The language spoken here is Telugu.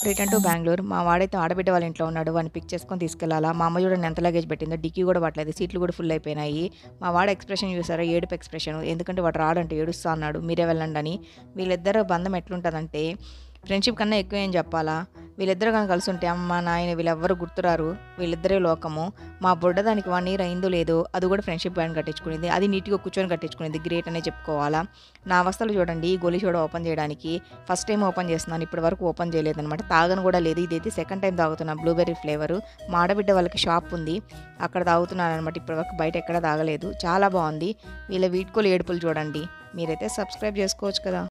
రిటర్న్ టు బెంగళూరు మా వాడైతే ఆడబిడ్డ వాళ్ళ ఇంట్లో ఉన్నాడు వాడిని పిక్ చేసుకొని తీసుకెళ్ళాలా మా అమ్మ చూడండి ఎంత లగేజ్ పెట్టిందో డిక్కీ కూడా పట్టలేదు సీట్లు కూడా ఫుల్ అయిపోయినాయి మా వాడు ఎక్స్ప్రెషన్ చూసారా ఏడుపు ఎక్స్ప్రెషన్ ఎందుకంటే వాడు రాడంటే ఏడుస్తా అన్నాడు మీరే వెళ్ళండి అని వీళ్ళిద్దరు బంధం ఎట్లుంటుందంటే ఫ్రెండ్షిప్ కన్నా ఎక్కువ ఏం చెప్పాలా వీళ్ళిద్దరు కానీ కలిసి ఉంటే అమ్మ నాయన వీళ్ళెవ్వరు గుర్తురారు వీళ్ళిద్దరే లోకము మా బుడ్డ దానికి వన్ ఇయర్ అయిందో లేదో అది కూడా ఫ్రెండ్షిప్ బ్యాండ్ కట్టించుకునేది అది నీట్గా కూర్చొని కట్టించుకునేది గ్రేట్ అనే చెప్పుకోవాలా నా అవస్థలు చూడండి ఈ గోలీ సోడా ఓపెన్ చేయడానికి ఫస్ట్ టైం ఓపెన్ చేస్తున్నాను ఇప్పటి వరకు ఓపెన్ చేయలేదన్నమాట తాగను కూడా లేదు ఇదైతే సెకండ్ టైం తాగుతున్నా బ్లూబెర్రీ ఫ్లేవర్ మా ఆడబిడ్డ వాళ్ళకి షాప్ ఉంది అక్కడ తాగుతున్నాను అనమాట ఇప్పటి వరకు బయట ఎక్కడ తాగలేదు చాలా బాగుంది వీళ్ళ వీడ్కోలు ఏడుపులు చూడండి మీరైతే సబ్స్క్రైబ్ చేసుకోవచ్చు కదా